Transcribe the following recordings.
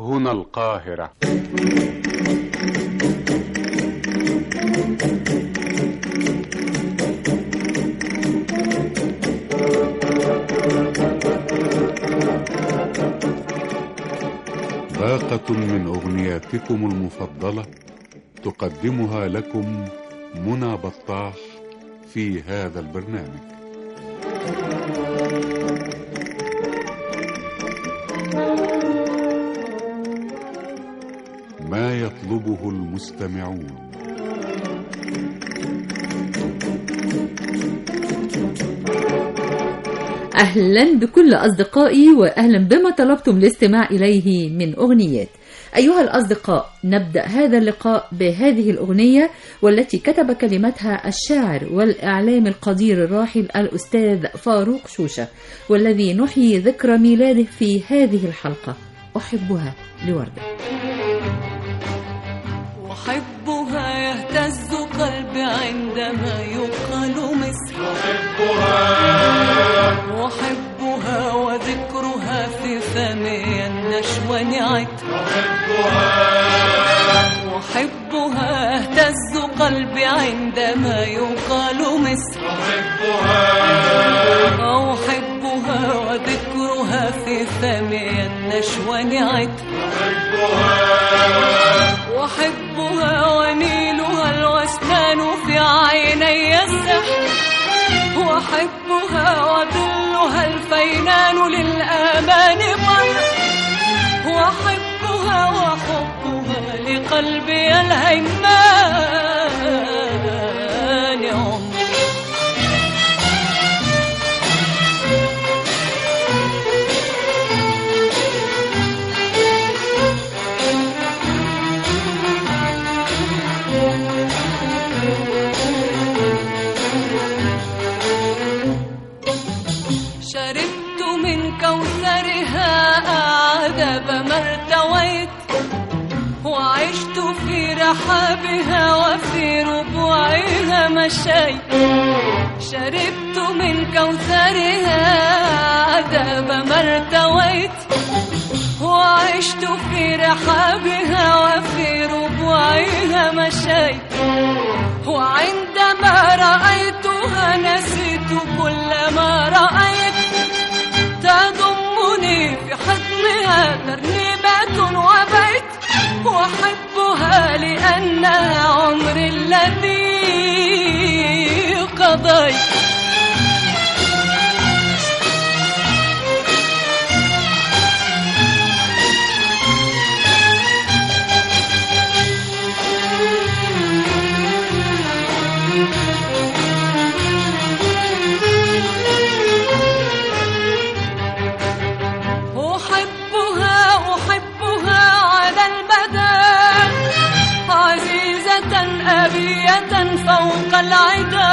هنا القاهرة باقة من أغنياتكم المفضلة تقدمها لكم منى بطاح في هذا البرنامج ما يطلبه المستمعون أهلا بكل أصدقائي وأهلا بما طلبتم الاستماع إليه من أغنيات أيها الأصدقاء نبدأ هذا اللقاء بهذه الأغنية والتي كتب كلماتها الشاعر والإعلام القدير الراحل الأستاذ فاروق شوشة والذي نحيي ذكرى ميلاده في هذه الحلقة أحبها لوردة أحبها يهتز قلبي عندما يقال مصر أحبها وذكرها في فمي النشوى نعت أحبها اهتز قلبي عندما يقال مصر أحبها وذكرها في فمي النشوى نعت أحبها ونيلها الوسنان في عيني السحر وأحبها وظلها الفينان للآمان طير وأحبها وحبها لقلبي الهيمان عمر شربت من كوثرها أعذب ما ارتويت وعشت في رحابها وفي ربوعها مشيت شربت من كوثرها أعذب ما ارتويت وعشت في رحابها وفي ربوعها مشيت وعندما رأيتها نسيت كل ما رأيت تضمني في حضنها ترنيمة وبيت وأحبها لأنها عمري الذي قضيت أحبها أحبها على المدى عزيزة أبية فوق العدا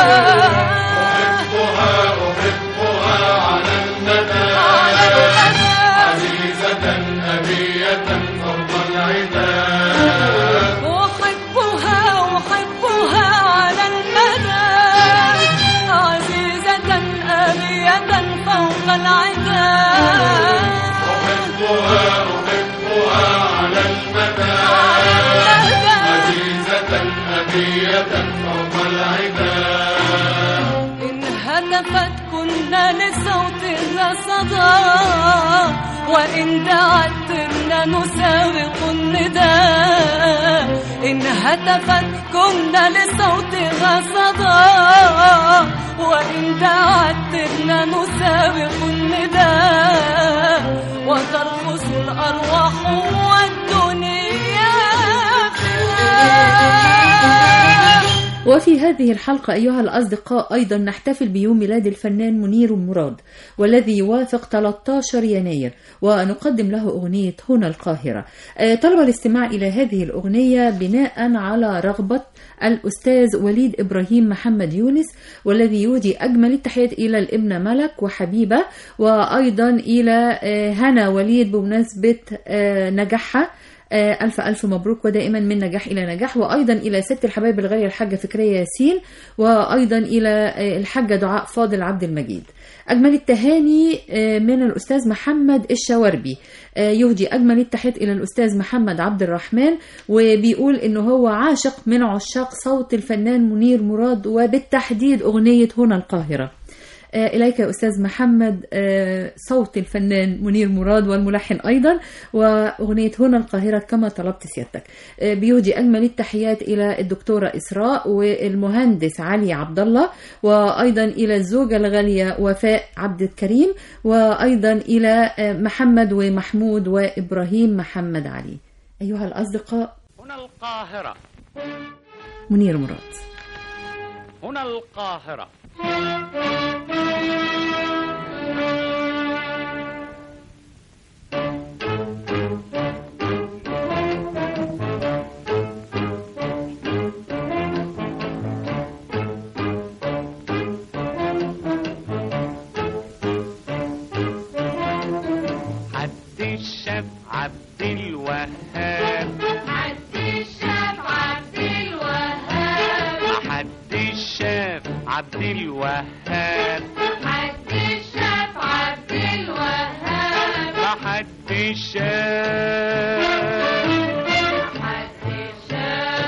أحبها أحبها على المدى على المدى عزيزة أبية فوق العدا أحبها أحبها على المدى عزيزة أبية فوق العدا أحبها أحبها على المدى عزيزة أبية فوق العدا إن هتفت كنا لصوتها صدى وإن دعت كنا نسابق النداء إن هتفت كنا لصوتها صدى وإن دعت كنا نسابق النداء وترقص الأرواح والدنيا فيها وفي هذه الحلقة أيها الأصدقاء أيضا نحتفل بيوم ميلاد الفنان منير مراد والذي يوافق 13 يناير ونقدم له أغنية هنا القاهرة آه، طلب الاستماع إلى هذه الأغنية بناء على رغبة الأستاذ وليد إبراهيم محمد يونس والذي يهدي أجمل التحيات إلى الابنة ملك وحبيبة وأيضا إلى آه، هنا وليد بمناسبة آه، نجاحها آه، ألف ألف مبروك ودائما من نجاح إلى نجاح وأيضا إلى ست الحبايب الغالية الحاجة فكرية ياسين وأيضا إلى آه، الحاجة دعاء فاضل عبد المجيد أجمل التهاني آه، من الأستاذ محمد الشواربي آه، يهدي أجمل التحيات إلى الأستاذ محمد عبد الرحمن وبيقول إنه هو عاشق من عشاق صوت الفنان منير مراد وبالتحديد أغنية هنا القاهرة آه، إليك يا أستاذ محمد آه، صوت الفنان منير مراد والملحن أيضا وأغنية هنا القاهرة كما طلبت سيادتك آه، بيهدي أجمل التحيات إلى الدكتورة إسراء والمهندس علي عبد الله وأيضا إلى الزوجة الغالية وفاء عبد الكريم وأيضا إلى آه، محمد ومحمود وإبراهيم محمد علي أيها الأصدقاء هنا القاهرة منير مراد هنا القاهرة حد الشاف عبد الوهاب عبد الشاف عبد الوهاب حد الشاف عبد الوهاب عبد الشاف عبد الوهاب حد الشاف عبد الشاف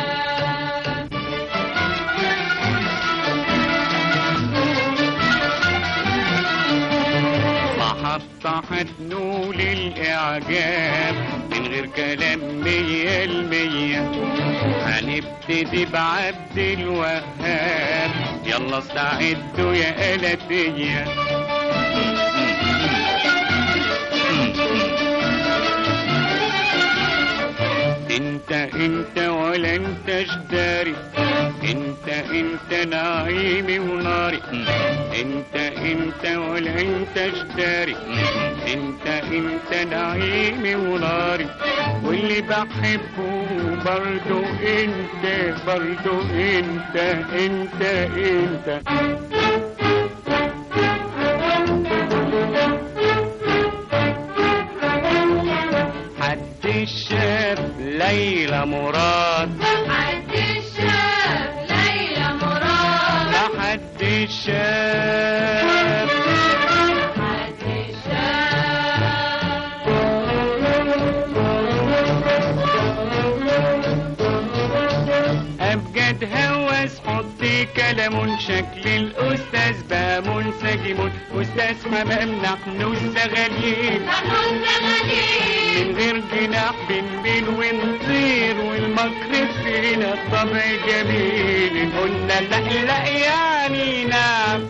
محطة هتنول الإعجاب من غير كلام مية المية هنبتدي بعبد الوهاب يلا استعدوا يا قلبية انت انت ولا انت جداري انت انت نعيمي وناري انت انت ولا انت جداري انت انت نعيمي وناري واللي بحبه برضو انت برضو انت انت انت حد الشاف ليلى مراد عبد الشاف ليلى مراد لا حد الشاف عبد الشاف أبجد هوس حطي كلام شكل الأستاذ بقى منسجم أستاذ حمام نحن الزغاليل نحن الزغاليل من غير جناح بنبين ونطير والمكر فينا الطبع جميل قلنا لا لا يعني نعم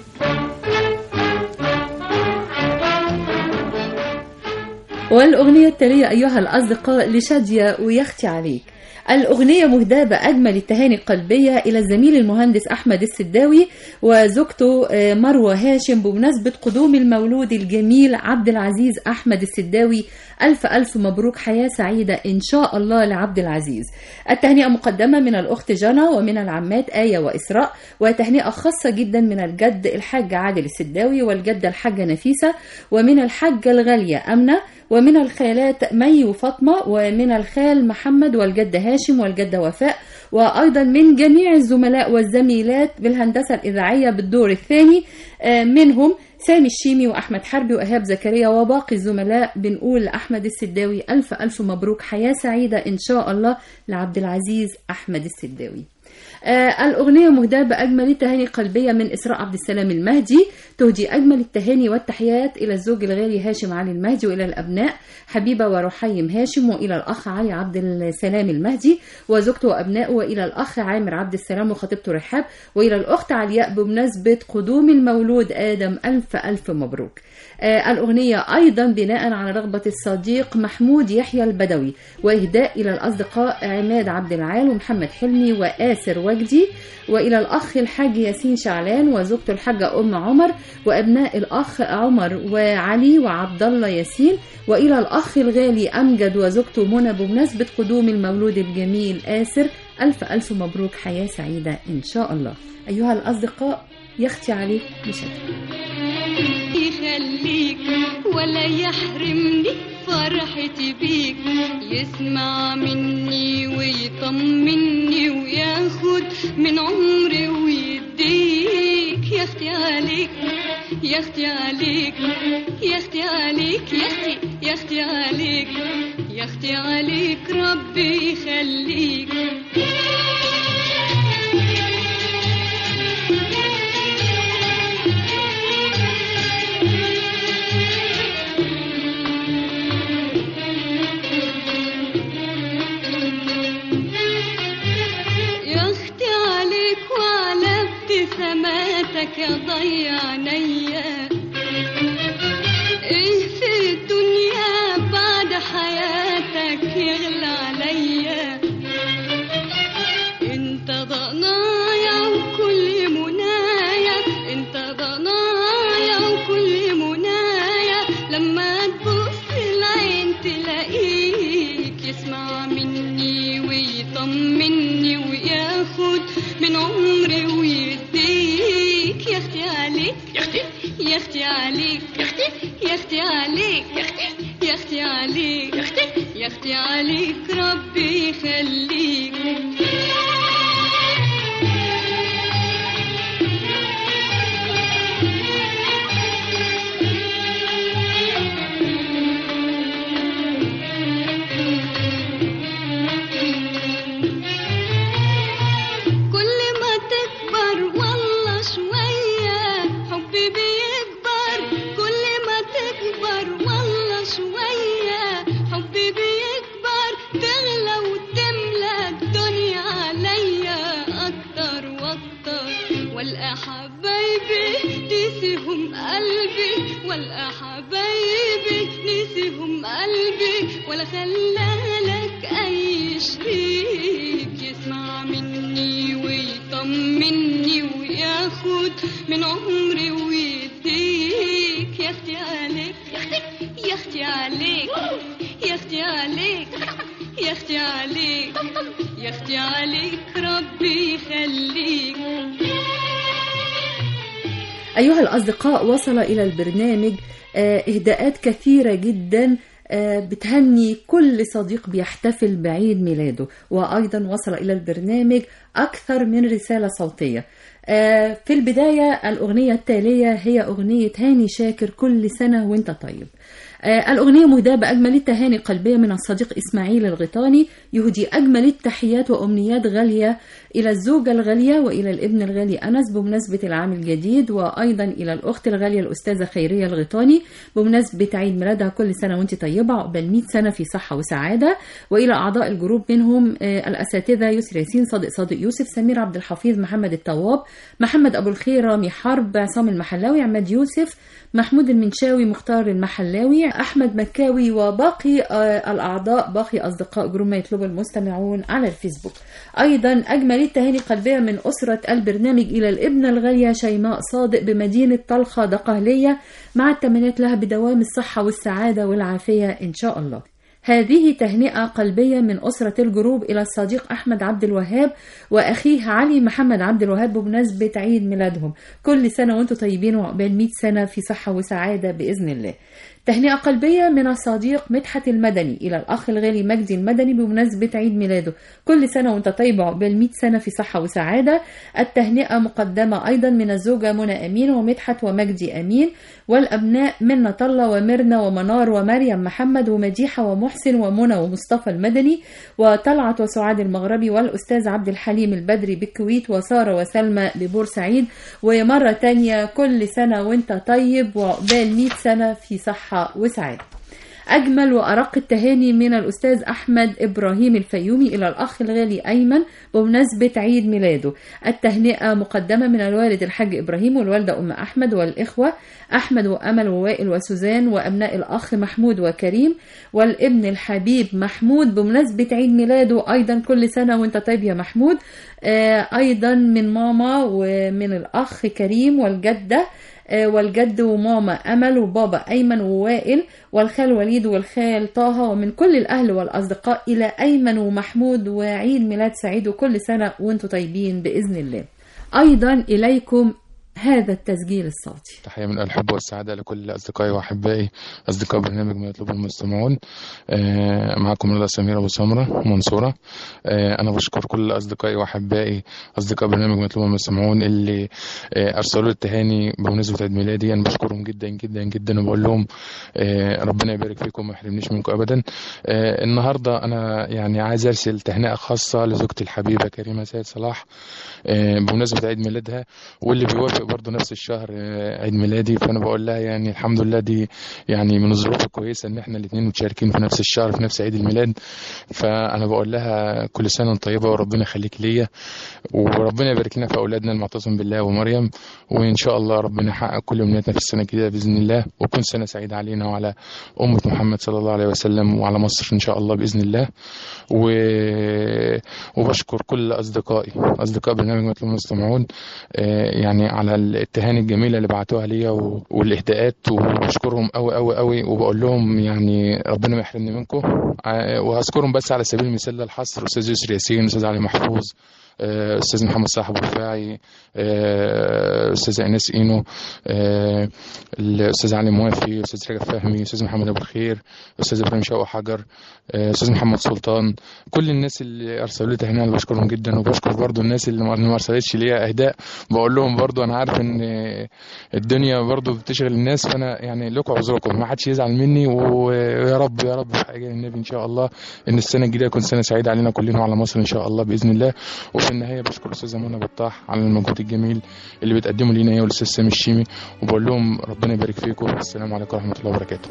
والأغنية التالية أيها الأصدقاء لشادية ويختي عليك الأغنية مهداة بأجمل التهاني القلبية إلى الزميل المهندس أحمد السداوي وزوجته آه، مروة هاشم بمناسبة قدوم المولود الجميل عبد العزيز أحمد السداوي ألف ألف مبروك حياة سعيدة إن شاء الله لعبد العزيز التهنئة مقدمة من الأخت جنى ومن العمات آية وإسراء وتهنئة خاصة جدا من الجد الحاج عادل السداوي والجدة الحاجة نفيسة ومن الحاجة الغالية أمنة ومن الخالات مي وفاطمة ومن الخال محمد والجدة هاشم والجدة وفاء وأيضا من جميع الزملاء والزميلات بالهندسة الإذاعية بالدور الثاني آه، منهم سامي الشيمي وأحمد حربي وإيهاب زكريا وباقي الزملاء بنقول لأحمد السداوي ألف ألف مبروك حياة سعيدة إن شاء الله لعبد العزيز أحمد السداوي آه الأغنية مهداة بأجمل التهاني القلبية من إسراء عبد السلام المهدي تهدي أجمل التهاني والتحيات إلى الزوج الغالي هاشم علي المهدي وإلى الأبناء حبيبة ورحيم هاشم وإلى الأخ علي عبد السلام المهدي وزوجته وأبنائه وإلى الأخ عامر عبد السلام وخطيبته رحاب وإلى الأخت علياء بمناسبة قدوم المولود آدم ألف ألف مبروك آه الأغنية أيضا بناء على رغبة الصديق محمود يحيى البدوي وإهداء إلى الأصدقاء عماد عبد العال ومحمد حلمي وآسر وجدي وإلى الأخ الحاج ياسين شعلان وزوجته الحاجة أم عمر وأبناء الأخ عمر وعلي وعبد الله ياسين وإلى الأخ الغالي أمجد وزوجته منى بمناسبة قدوم المولود الجميل آسر ألف ألف مبروك حياة سعيدة إن شاء الله أيها الأصدقاء يختي عليك بشكل يخليك ولا يحرمني فرحتي بيك يسمع مني ويطمني وياخد من عمري ويديك يا اختي عليك يا اختي عليك يا اختي عليك يا اختي يا اختي عليك يا اختي عليك ربي يخليك يا اختي عليك وعلى ابتساماتك يا ضيع عينيا ايه في الدنيا بعد حياتك يغلى عليا انت ضنايا وكل منايا انت ضنايا وكل منايا لما تبص العين تلاقيك يسمع مني ويطمني وياخد من عمري ويديك يا اختي عليك يا اختي يا اختي عليك يا اختي يا اختي عليك يا اختي يا اختي عليك يا اختي يا اختي عليك ربي يخليك كل ما تكبر والله شوية حبي بيكبر كل ما تكبر والله شوية حبي بيكبر تغلى وتملى الدنيا عليا أكتر وأكتر والقى حبايبي نسيهم قلبي والقى حبايبي نسيهم قلبي ولا خلالك أي شريك يسمع مني ويطمني وياخد من عمري ويديك يا اختي عليك يا اختي عليك يا اختي عليك يا اختي عليك يا اختي عليك ربي يخليك أيها الأصدقاء وصل إلى البرنامج آه، إهداءات كثيرة جدا آه، بتهني كل صديق بيحتفل بعيد ميلاده وأيضا وصل إلى البرنامج أكثر من رسالة صوتية آه، في البداية الأغنية التالية هي أغنية هاني شاكر كل سنة وانت طيب آه، الأغنية مهداة بأجمل التهاني القلبية من الصديق إسماعيل الغيطاني يهدي أجمل التحيات وأمنيات غالية إلى الزوجة الغالية وإلى الابن الغالي أنس بمناسبة العام الجديد وأيضا إلى الأخت الغالية الأستاذة خيرية الغيطاني بمناسبة عيد ميلادها كل سنة وأنت طيبة عقبال 100 سنة في صحة وسعادة وإلى أعضاء الجروب منهم آه، الأساتذة يسر ياسين صادق صادق يوسف سمير عبد الحفيظ محمد الطواب محمد أبو الخير رامي حرب عصام المحلاوي عماد يوسف محمود المنشاوي مختار المحلاوي أحمد مكاوي وباقي آه، الأعضاء باقي أصدقاء جروب ما يطلبه المستمعون على الفيسبوك أيضا أجمل التهاني قلبية من أسرة البرنامج إلى الابنة الغالية شيماء صادق بمدينة طلخة دقهلية مع التمنيات لها بدوام الصحة والسعادة والعافية إن شاء الله هذه تهنئة قلبية من أسرة الجروب إلى الصديق أحمد عبد الوهاب وأخيه علي محمد عبد الوهاب بمناسبة عيد ميلادهم كل سنة وأنتم طيبين وعقبال 100 سنة في صحة وسعادة بإذن الله تهنئة قلبية من الصديق مدحت المدني إلى الأخ الغالي مجدي المدني بمناسبة عيد ميلاده كل سنة وأنت طيب عقبال 100 سنة في صحة وسعادة التهنئة مقدمة أيضا من الزوجة منى أمين ومدحت ومجدي أمين والأبناء منة الله وميرنا ومنار ومريم محمد ومديحة ومحسن ومنى ومصطفى المدني وطلعت وسعاد المغربي والأستاذ عبد الحليم البدري بالكويت وسارة وسلمى ببورسعيد ومرة تانية كل سنة وانت طيب وعقبال 100 سنة في صحة وسعادة أجمل وأرق التهاني من الأستاذ أحمد إبراهيم الفيومي إلى الأخ الغالي أيمن بمناسبة عيد ميلاده التهنئة مقدمة من الوالد الحاج إبراهيم والوالدة أم أحمد والإخوة أحمد وأمل ووائل وسوزان وأبناء الأخ محمود وكريم والابن الحبيب محمود بمناسبة عيد ميلاده أيضا كل سنة وانت طيب يا محمود آه، أيضا من ماما ومن الأخ كريم والجدة آه، والجد وماما أمل وبابا أيمن ووائل والخال وليد والخال طه ومن كل الأهل والأصدقاء إلى أيمن ومحمود وعيد ميلاد سعيد وكل سنة وانتم طيبين بإذن الله أيضا إليكم هذا التسجيل الصوتي تحية من الحب والسعادة لكل أصدقائي وأحبائي أصدقاء برنامج ما يطلبه المستمعون آه، معكم رضا سمير أبو سمرة منصورة آه، أنا بشكر كل أصدقائي وأحبائي أصدقاء برنامج ما يطلبه المستمعون اللي آه، أرسلوا لي التهاني بمناسبة عيد ميلادي أنا بشكرهم جدا جدا جدا وبقول لهم آه، ربنا يبارك فيكم وما يحرمنيش منكم أبدا آه، النهاردة أنا يعني عايز أرسل تهنئة خاصة لزوجتي الحبيبة كريمة سيد صلاح آه، بمناسبة عيد ميلادها واللي بيوافق برضه نفس الشهر آه، عيد ميلادي فانا بقول لها يعني الحمد لله دي يعني من الظروف الكويسه ان احنا الاثنين متشاركين في نفس الشهر في نفس عيد الميلاد فانا بقول لها كل سنه وانت طيبه وربنا يخليك ليا وربنا يبارك لنا في اولادنا المعتصم بالله ومريم وان شاء الله ربنا يحقق كل امنياتنا في السنه الجديده باذن الله وتكون سنه سعيده علينا وعلى امه محمد صلى الله عليه وسلم وعلى مصر ان شاء الله باذن الله و... وبشكر كل اصدقائي اصدقاء برنامج مطلوب المستمعون آه، يعني على التهاني الجميله اللي بعتوها ليا و- والاهداءات وبشكرهم قوي قوي قوي وبقول لهم يعني ربنا ما يحرمني منكم آه، وهذكرهم بس على سبيل المثال للحصر استاذ يسري ياسين استاذ علي محفوظ آه، استاذ محمد صاحب الرفاعي آه، استاذ ايناس اينو آه، الاستاذ علي موافي استاذ رجب فهمي استاذ محمد ابو الخير استاذ ابراهيم شوقي حجر آه، استاذ محمد سلطان كل الناس اللي ارسلوا لي تهنئه انا بشكرهم جدا وبشكر برضو الناس اللي ما اللي ما ارسلتش ليا اهداء بقول لهم برضو انا عارف ان الدنيا برضو بتشغل الناس فانا يعني لكم عذركم ما حدش يزعل مني ويا رب يا رب في حاجه النبي ان شاء الله ان السنه الجديده تكون سنه سعيده علينا كلنا وعلى مصر ان شاء الله باذن الله وفي النهايه بشكر استاذه منى بطاح على المجهود الجميل اللي بتقدمه لينا هي والاستاذ سامي الشيمي وبقول لهم ربنا يبارك فيكم والسلام عليكم ورحمه الله وبركاته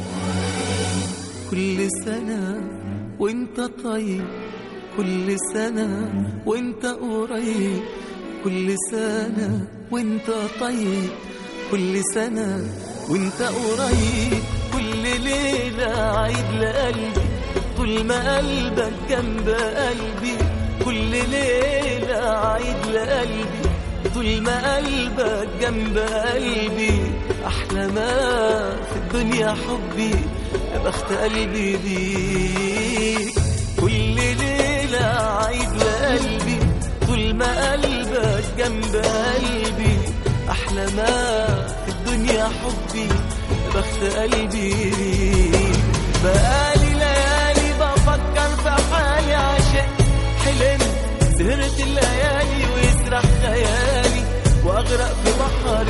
كل سنة وانت طيب كل سنة وانت قريب كل سنة وانت طيب كل سنة وانت قريب كل ليلة عيد لقلبي طول ما قلبك جنب قلبي كل ليلة عيد لقلبي طول ما قلبك جنب قلبي أحلى ما في الدنيا حبي يا بخت قلبي بيك كل ليلة عيد لقلبي طول ما قلبك جنب قلبي أحلى ما في الدنيا حبي يا بخت قلبي بيك بقالي ليالي بفكر في حالي عشان حلمت سهرت الليالي ويسرح خيالي واغرق في بحر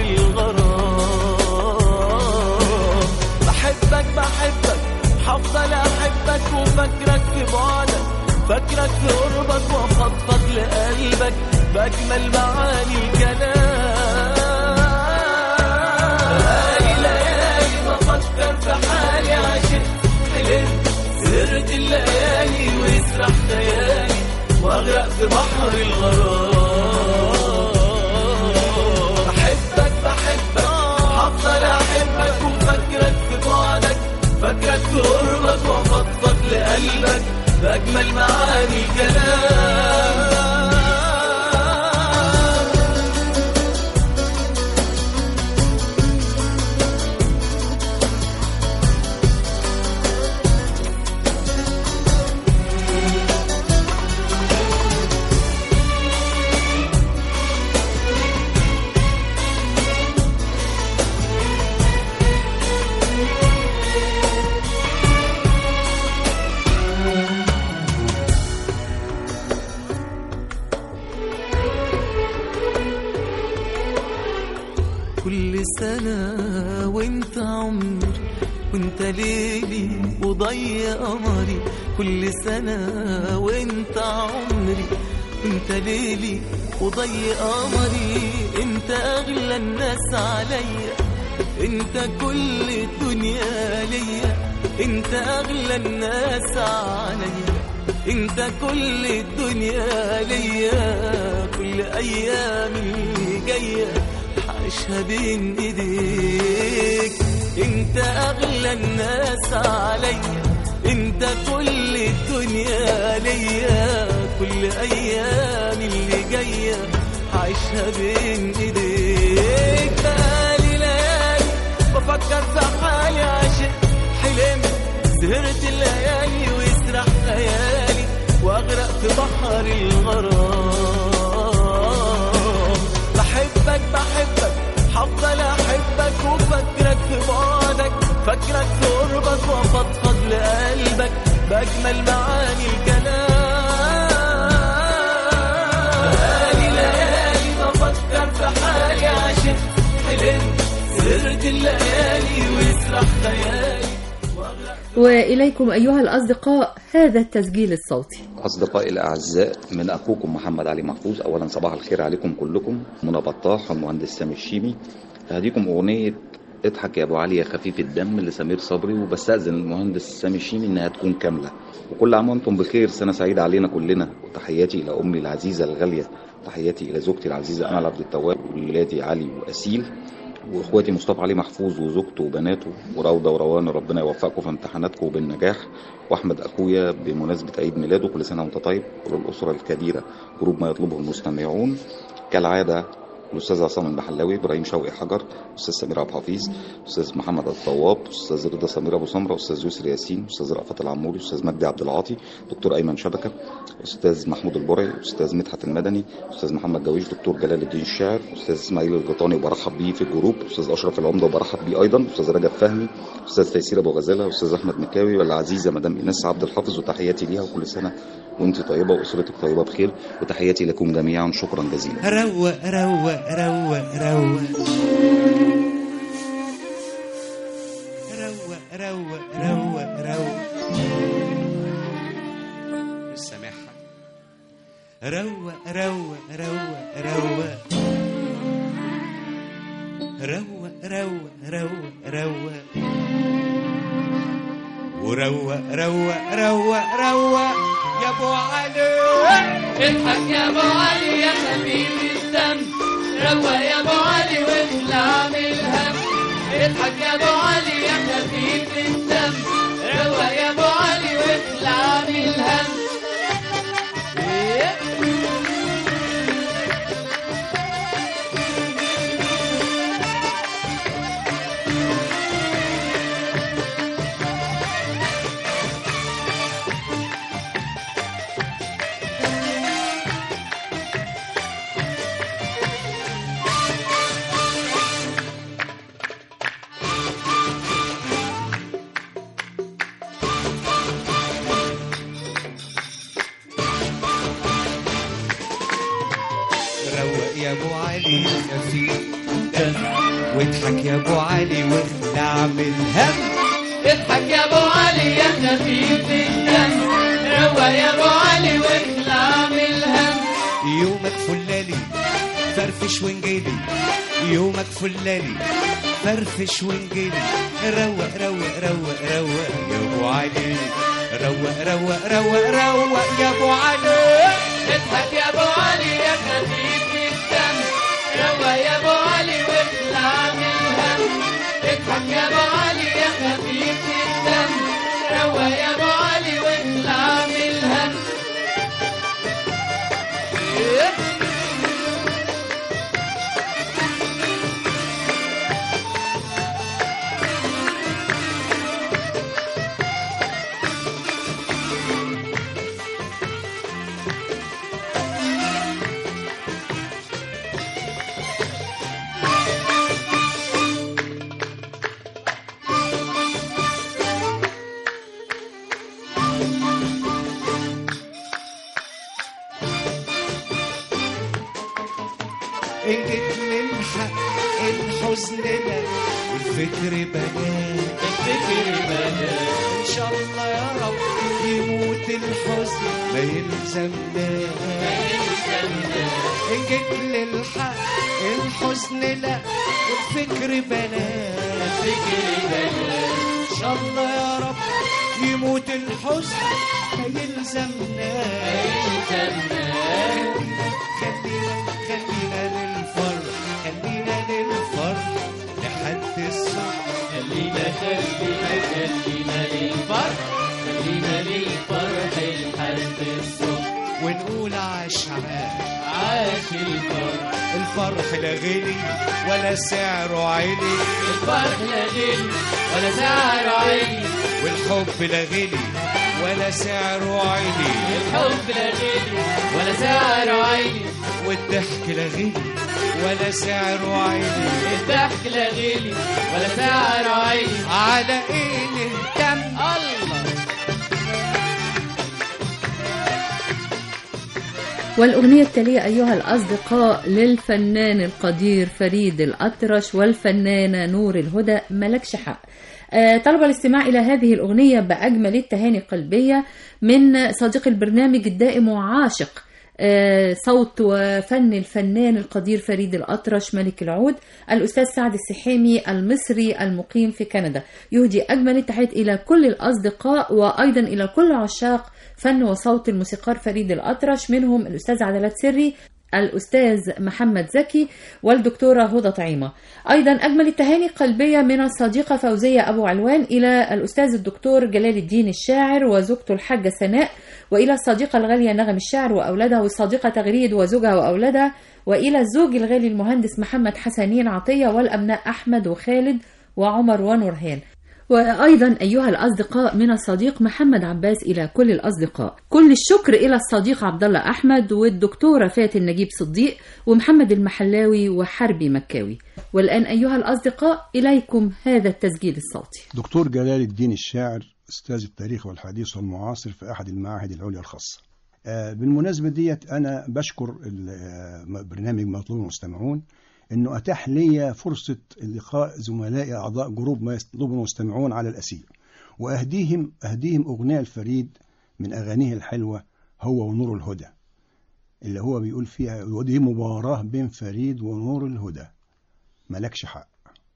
الغرام بحبك بحبك هفضل احبك وفكرك في بعدك فكرك في قربك وافضفض لقلبك باجمل معاني الكلام بقالي ليالي بفكر في حالي عشان حلمت سهرت الليالي ويسرح خيالي واغرق في بحر الغرام بحبك بحبك هفضل احبك وفكرك في بعدك فكرك في قربك وافضفض لقلبك باجمل معاني الكلام كل سنة وانت عمري وانت ليلي وضي قمري كل سنة وانت عمري وانت ليلي وضي قمري انت اغلى الناس عليا انت كل الدنيا ليا انت اغلى الناس عليا انت كل الدنيا ليا كل ايامي جايه عايشها بين ايديك انت اغلى الناس عليا انت كل الدنيا ليا كل ايام اللي جايه عايشها بين ايديك بقالي ليالي بفكر في حالي عشان حلمت سهرت الليالي ويسرح خيالي واغرق في بحر الغرام بحبك بحبك بحبك هفضل احبك وفكرك في بعدك فكرك في قربك وافضفض لقلبك باجمل معاني الكلام بقالي ليالي بفكر في حالي عشان حلمت سرت الليالي ويسرح خيالي وإليكم أيها الأصدقاء هذا التسجيل الصوتي أصدقائي الأعزاء من أخوكم محمد علي محفوظ أولا صباح الخير عليكم كلكم منى بطاح والمهندس سامي الشيمي هديكم أغنية اضحك يا أبو علي يا خفيف الدم لسمير صبري وبستأذن المهندس سامي الشيمي إنها تكون كاملة وكل عام وأنتم بخير سنة سعيدة علينا كلنا وتحياتي إلى أمي العزيزة الغالية تحياتي إلى زوجتي العزيزة أمل عبد التواب وولادي علي وأسيل واخواتي مصطفى علي محفوظ وزوجته وبناته وروضه وروان ربنا يوفقكم في امتحاناتكم بالنجاح واحمد اخويا بمناسبه عيد ميلاده كل سنه وانت طيب وللاسره الكبيره جروب ما يطلبه المستمعون كالعاده الاستاذ عصام المحلاوي ابراهيم شوقي حجر استاذ سمير عبد الحفيظ استاذ محمد الطواب استاذ رضا سمير ابو سمره استاذ يسري ياسين استاذ رأفت العموري استاذ مجدي عبد العاطي دكتور ايمن شبكه استاذ محمود البرعي استاذ مدحت المدني استاذ محمد جويش دكتور جلال الدين الشاعر استاذ اسماعيل القطاني وبرحب بيه في الجروب استاذ اشرف العمده وبرحب بيه ايضا استاذ رجب فهمي استاذ تيسير ابو غزاله استاذ احمد مكاوي والعزيزه مدام ايناس عبد الحافظ وتحياتي ليها وكل سنه وانت طيبه واسرتك طيبه بخير وتحياتي لكم جميعا شكرا جزيلا روق روق روق روق روق روق روق روق مش سامعها روق روق روق روق روق روق روق روق وروق روق روق روق يا ابو علي اضحك يا ابو علي يا خفيف الدم روق يا ابو علي واخلع من الهم اضحك يا ابو علي يا خفيف الدم روق يا ابو علي واخلع من الهم إيه؟ روق يا ابو علي خفيف دم واضحك يا ابو علي واخلع من الهم اضحك يا ابو علي يا خفيف الدم روق يا ابو علي واخلع من الهم يومك فلالي فرفش وانجلي يومك فلالي فرفش وانجلي روق روق روق روق يا ابو علي روق روق روق روق يا ابو علي اضحك يا ابو علي يا خفيف الدم روق يا ابو علي واخلع من الهم اضحك يا ابو علي يا خفيف الدم روق يا ابو علي واخلع من الهم إيه؟ إن جيت نلحق الحزن ده والفكر بنات الفكر بدا إن شاء الله يا رب يموت الحزن ما يلزمناش إن جيت للحق الحزن لا والفكر بنات الفكر بدا إن شاء الله يا رب يموت الحزن ما يلزمناش خلينا خلينا للفرح خلينا للفرح لحد الصبح خلينا خلينا خلينا للفرح خلينا للفرح لحد الصبح ونقول عشعان عاش الفرح الفرح لا غلي ولا سعره عالي الفرح لا غلي ولا سعره عالي والحب لا غلي ولا سعره عالي الحب لا غلي ولا سعره عالي والضحك لا غلي ولا سعر عيني الضحك لا غلي ولا سعر عيني على ايه نهتم الله والأغنية التالية أيها الأصدقاء للفنان القدير فريد الأطرش والفنانة نور الهدى ملكش حق آه، طلب الاستماع إلى هذه الأغنية بأجمل التهاني القلبية من صديق البرنامج الدائم وعاشق آه، صوت وفن الفنان القدير فريد الأطرش ملك العود الأستاذ سعد السحيمي المصري المقيم في كندا يهدي أجمل التحيات إلى كل الأصدقاء وأيضا إلى كل عشاق فن وصوت الموسيقار فريد الأطرش منهم الأستاذ عدلات سري الأستاذ محمد زكي والدكتورة هدى طعيمة أيضا أجمل التهاني قلبية من الصديقة فوزية أبو علوان إلى الأستاذ الدكتور جلال الدين الشاعر وزوجته الحاجة سناء وإلى الصديقة الغالية نغم الشاعر وأولادها والصديقة تغريد وزوجها وأولادها وإلى الزوج الغالي المهندس محمد حسنين عطية والأبناء أحمد وخالد وعمر ونورهان وأيضا أيها الأصدقاء من الصديق محمد عباس إلى كل الأصدقاء كل الشكر إلى الصديق عبد الله أحمد والدكتورة فاتن نجيب صديق ومحمد المحلاوي وحربي مكاوي والآن أيها الأصدقاء إليكم هذا التسجيل الصوتي دكتور جلال الدين الشاعر أستاذ التاريخ والحديث والمعاصر في أحد المعاهد العليا الخاصة آه، بالمناسبة ديت أنا بشكر ال- آه، برنامج مطلوب المستمعون أنه أتاح لي فرصة لقاء زملائي أعضاء جروب ما يطلبه المستمعون على الأسير وأهديهم أهديهم أغنية الفريد من أغانيه الحلوة هو ونور الهدى اللي هو بيقول فيها ودي مباراة بين فريد ونور الهدى ملكش حق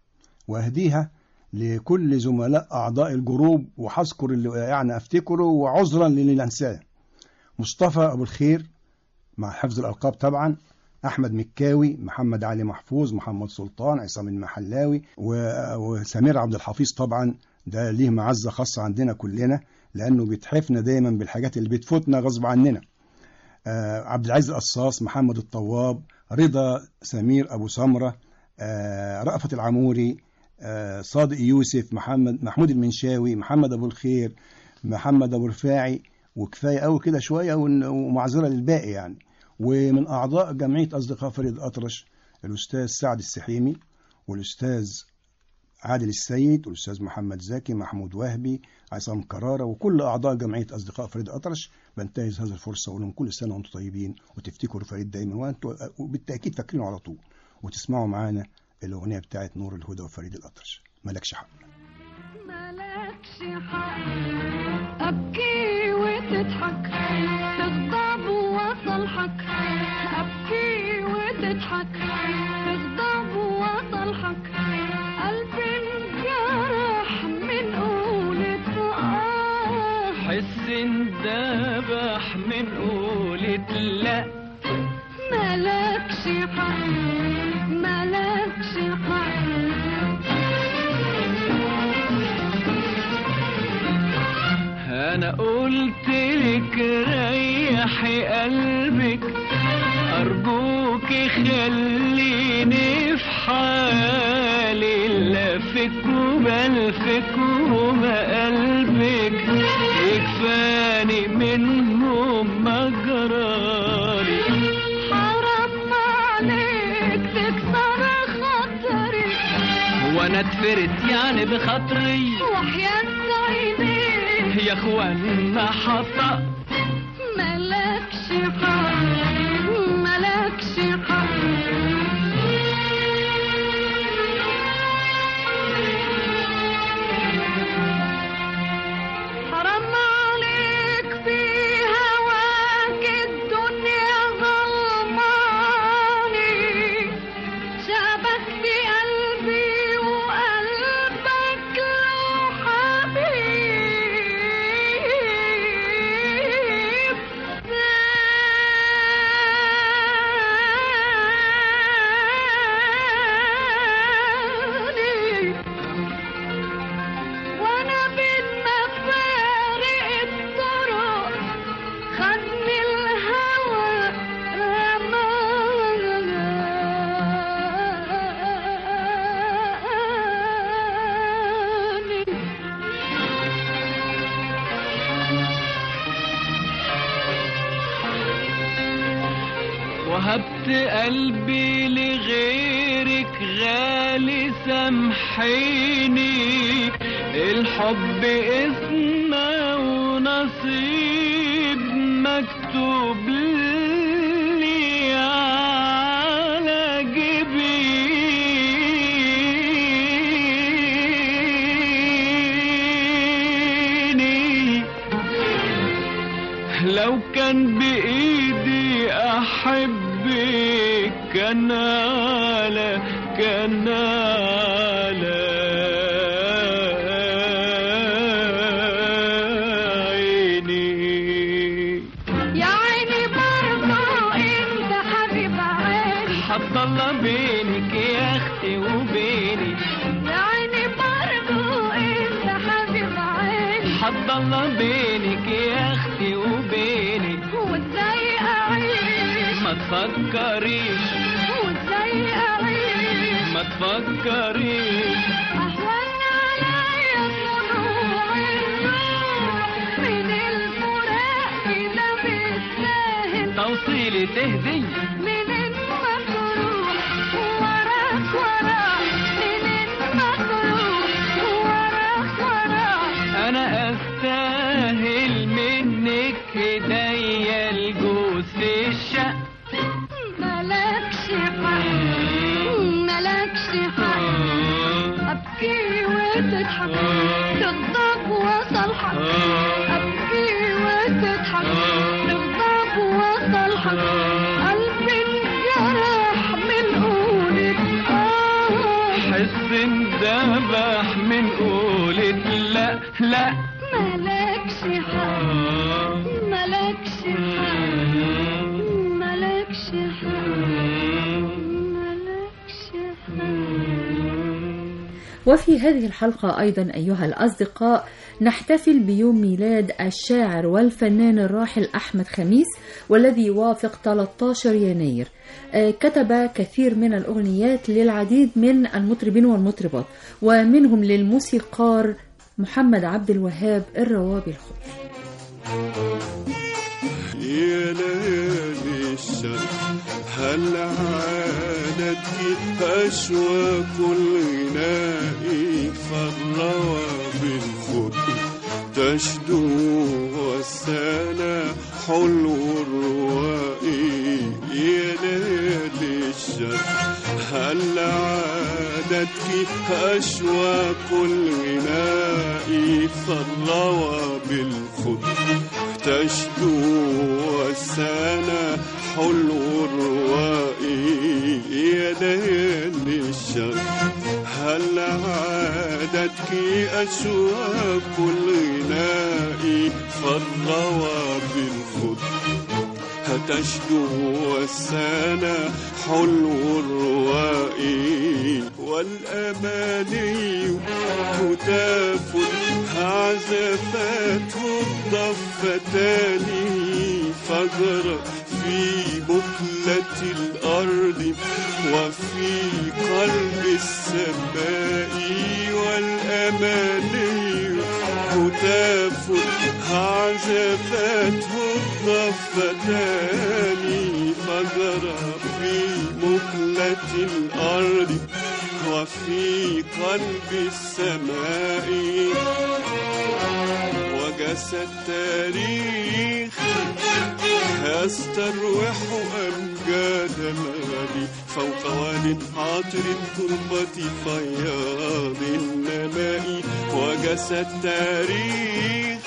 وأهديها لكل زملاء أعضاء الجروب وهذكر اللي يعني أفتكره وعذرا للي أنساه مصطفى أبو الخير مع حفظ الألقاب طبعا أحمد مكاوي محمد علي محفوظ محمد سلطان عصام المحلاوي و- وسمير عبد الحفيظ طبعا ده ليه معزة خاصة عندنا كلنا لأنه بيتحفنا دايما بالحاجات اللي بتفوتنا غصب عننا آه، عبد العزيز القصاص محمد الطواب رضا سمير أبو سمرة آه، رأفت العموري آه، صادق يوسف محمد محمود المنشاوي محمد أبو الخير محمد أبو رفاعي وكفاية أوي كده شوية ون- ومعذرة للباقي يعني ومن أعضاء جمعية أصدقاء فريد الأطرش الأستاذ سعد السحيمي والأستاذ عادل السيد والأستاذ محمد زكي محمود وهبي عصام كرارة وكل أعضاء جمعية أصدقاء فريد الأطرش بنتهز هذه الفرصة وأقول لهم كل سنة وأنتم طيبين وتفتكروا فريد دايما وأنتم وبالتأكيد فاكرينه على طول وتسمعوا معانا الأغنية بتاعت نور الهدى وفريد الأطرش ملكش حق مالكش حق أبكي وتضحك تغضب وصلحك أبكي وتضحك تغضب وصلحك قلبي انجرح من قولة آه حس اندبح من قولة لا مالكش حق مالكش حق انا قلت لك ريحي قلبك ارجوك خليني في حالي لفك وبلفك وما قلبك يكفاني منهم مجرالي حرام عليك تكسر خاطري وانا اتفرت يعني بخاطري وحياة عينيك يا اخوانا حطأ ملكش حق ملكش حق حرام عليك في هواك الدنيا ظلماني شبكت قلبي وقلبك له حبيب وهبت قلبي لغيرك غالي سامحيني الحب اسمه ونصيب مكتوب لي على جبيني لو كان بإيدي أحبك كان على كان على عيني يا عيني برضو انت حبيب عيني حط الله بينك يا اختي وبيني يا عيني برضو انت حبيب عيني حط الله بينك يا اختي وبيني وازاي اعيش ما تفكريش وازاي اعيش ما تفكريش اهون عليا طلوع الروح من الفراق كده مستاهل توصيلي تهدي من المطروح وراك وراك من المطروح وراك وراك انا استاهل منك هدية الجوز في الشق ملكش حق ملكش حق ابكي وتضحك تغضب وصلحك ابكي وتضحك تغضب وصلحك قلبي انجرح من قولك اه حس اندبح من قولة لا لا ملكش حق ملكش حق ملكش حق ملكش وفي هذه الحلقة أيضا أيها الأصدقاء نحتفل بيوم ميلاد الشاعر والفنان الراحل أحمد خميس والذي يوافق 13 يناير آه، كتب كثير من الأغنيات للعديد من المطربين والمطربات ومنهم للموسيقار محمد عبد الوهاب الروابي الخضر يا ليالي الشر هل عانت أشواك الغناء فالروى بالخطر تشدو والسنة حلو الرواء يا ليالي الشر هل عادتك أشواك الغناء فالروى بالخطر تشدو والسنة حلو الرواء يا ليالي الشر هل عادتك أشواك الغناء فالروى بالخضر تشدو والسنة حلو الرواء والأماني هتاف عزفته الضفتان فجر في بكلة الأرض وفي قلب السماء والأماني هتاف عزفته الضفتان فجر في مكلة الأرض وفي قلب السماء وجس التاريخ يستروح أمجاد الغد فوق واد عاطر التربة فياض النماء وجس التاريخ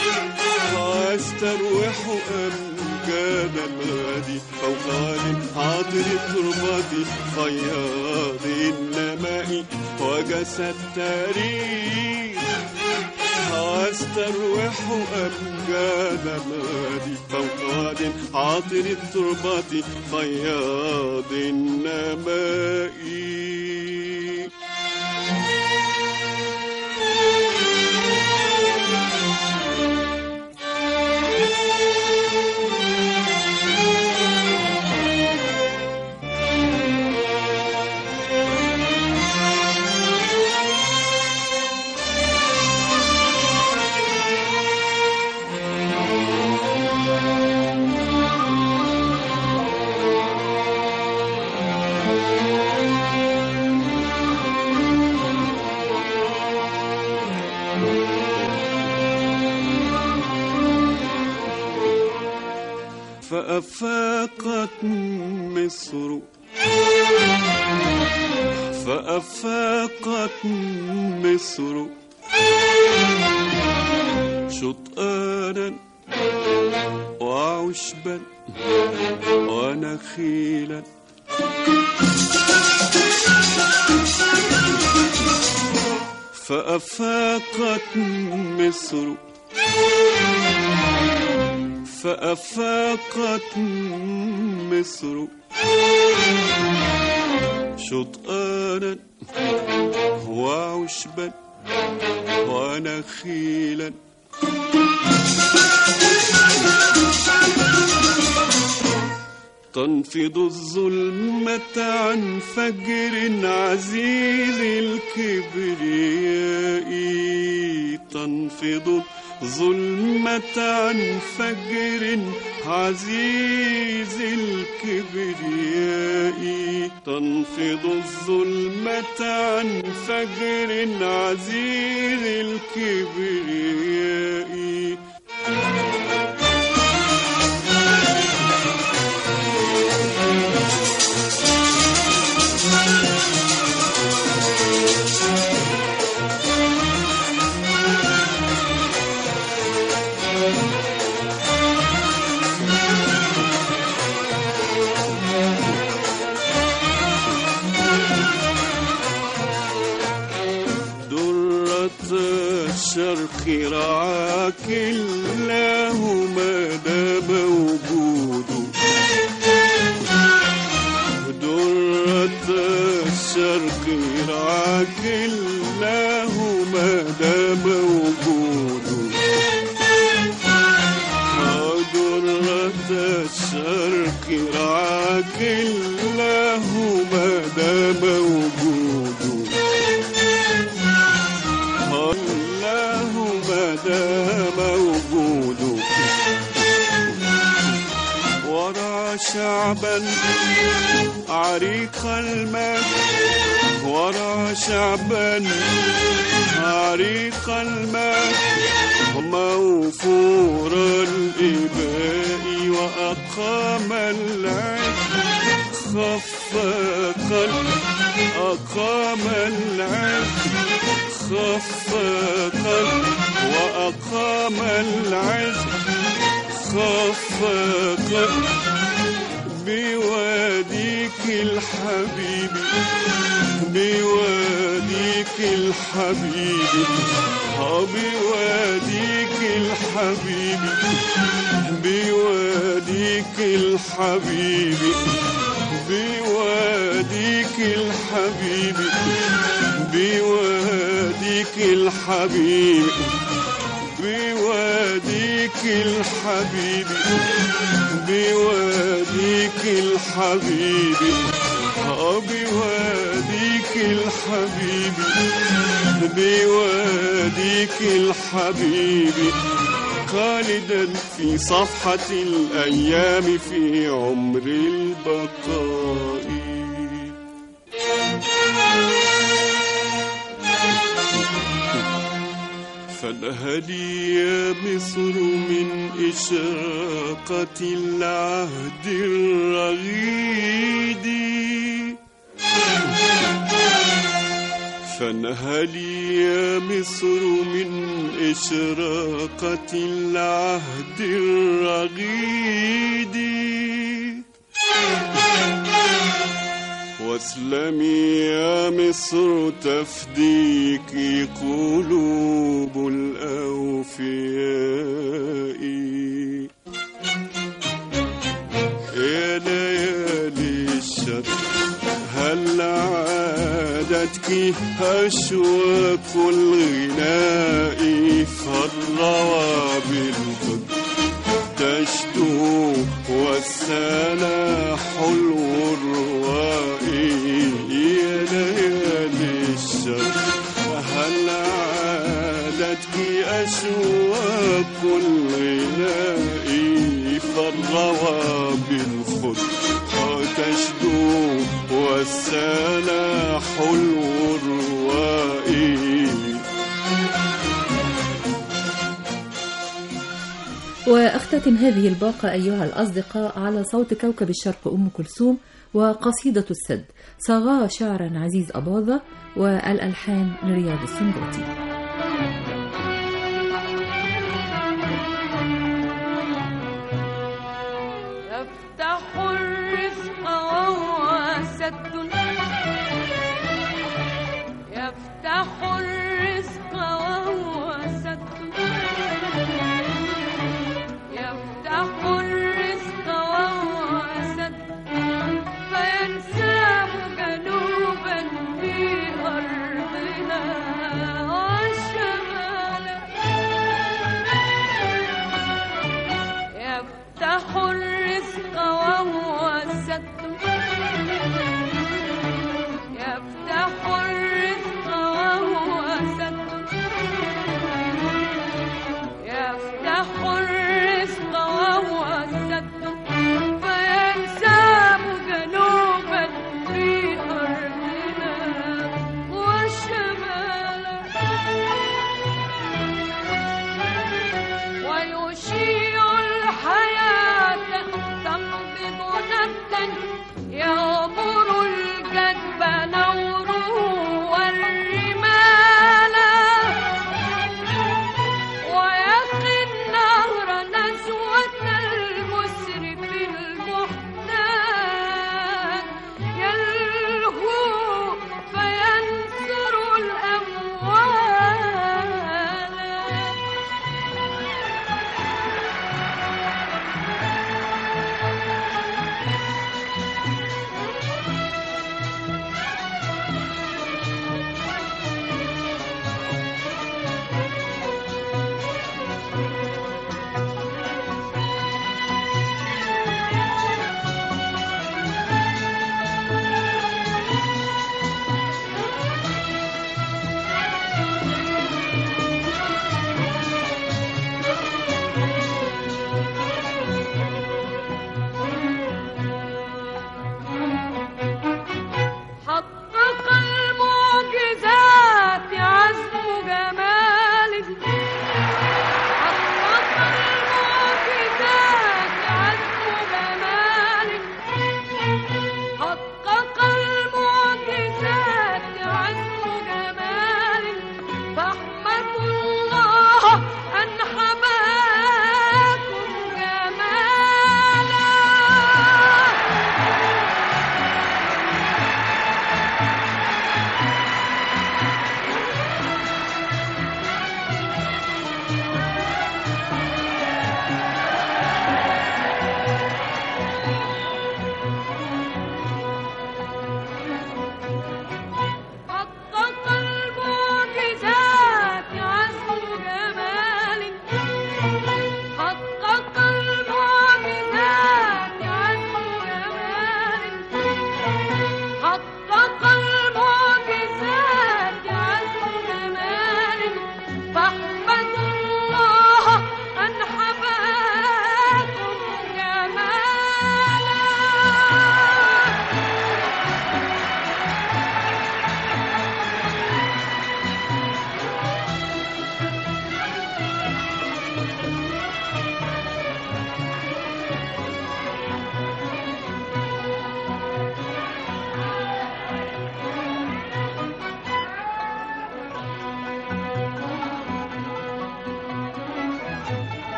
يستروح أمجاد الغد فوق واد عاطر التربة فياض النماء وجس التاريخ أستروح أمجاد الغد فوق واد عاطر التربة فياض النماء فأفاقت مصر فأفاقت مصر شطآنا وعشبا ونخيلا فأفاقت مصر فأفاقت مصر شطآنا وعشبا ونخيلا تنفض الظلمة عن فجر عزيز الكبرياء تنفض ظلمة عن فجر عزيز الكبرياء تنفض الظلمة عن فجر عزيز الكبرياء درة الشرق رعاك الله ما دام وجوده درة الشرق رعاك الله ما دام وجوده درة الشرق رعاك الله ما دام وجوده الله ما دام وجوده ورا شعبا عريق الماء ورا شعبا عريق الماء موفور الإباء وأقام العز خفق أقام العز خفق وأقام العز خفق بواديك الحبيب بواديك الحبيب آه بواديك الحبيب بواديك الحبيب بواديك الحبيب بواديك الحبيب بواديك الحبيب بواديك الحبيب آه بواديك الحبيب بواديك الحبيب خالدا في صفحة الأيام في عمر البقاء فالهدي يا مصر من إشراقة العهد الرغيد فانهلي يا مصر من إشراقة العهد الرغيد واسلمي يا مصر تفديك قلوب الأوفياء يا ليالي الشر هل عادتك أشواق الغناء فالروى بالقدر تشدو والسنا حلو الرواء يا ليالي الشر هل عادتك أشواق الغناء فالروى بالخد تشدو والسنا حلو الرواء وأختم تختتم هذه الباقة أيها الأصدقاء على صوت كوكب الشرق أم كلثوم وقصيدة السد صاغها شعرا عزيز أباظة والألحان لرياض السنباطي يفتح الرزق وهو سد يفتح الرزق وهو سد يفتح الرزق وهو سد فينساب جنوبا في أرضنا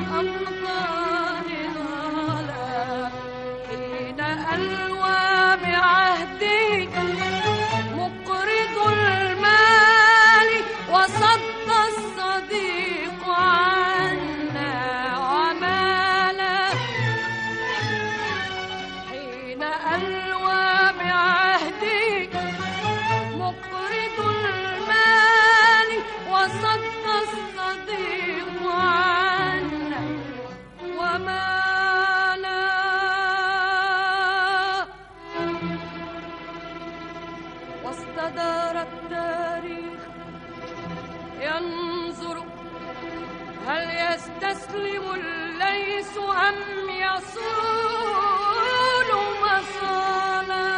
أمطار ظلام حين ألوى بعهدي مقرض المال وصد الصديق عنا ومالا حين ألوى بعهدي مقرض المال وصد الصديق عنا ومالا واستدار التاريخ ينظر هل يستسلم الليث أم يصول مصالا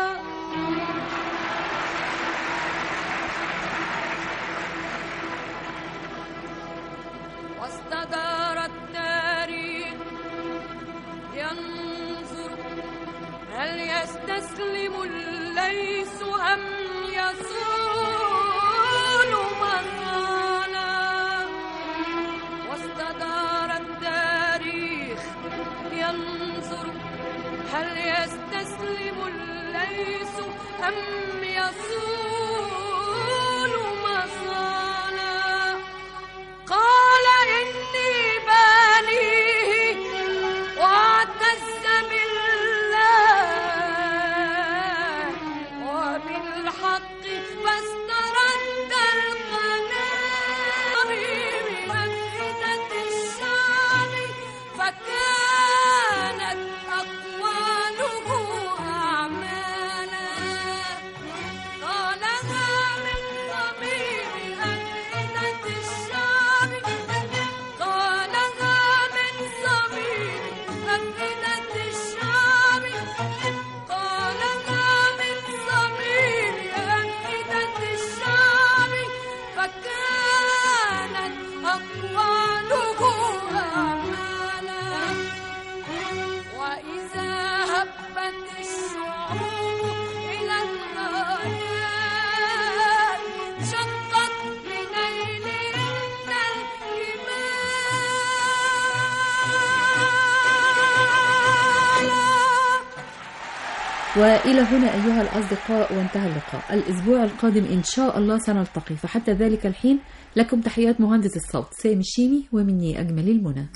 واستدار التاريخ ينظر هل يستسلم الليث أم يصول مصالا واستدار التاريخ ينظر هل يستسلم الليث أم يصول مصالا قال إني بانيه واعتز بالله وبالحق فاسترد القناة بأفئدة الشعب فكانت أقواله أعمالا قالها من ضمير أفئدة الشعب قالها من ضمير أفئدة الشعب قالها من ضمير أفئدة الشعب فكانت أقواله أعمالا وإذا هبت الشعوب إلى الغايات شقت لنيلهن الجبال وإلى هنا أيها الأصدقاء وانتهى اللقاء الأسبوع القادم إن شاء الله سنلتقي فحتى ذلك الحين لكم تحيات مهندس الصوت سامي الشيمي ومني أجمل المنى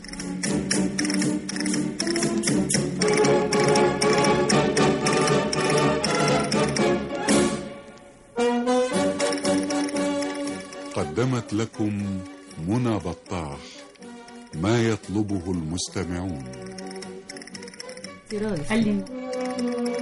قدمت لكم منى بطاح ما يطلبه المستمعون قال لي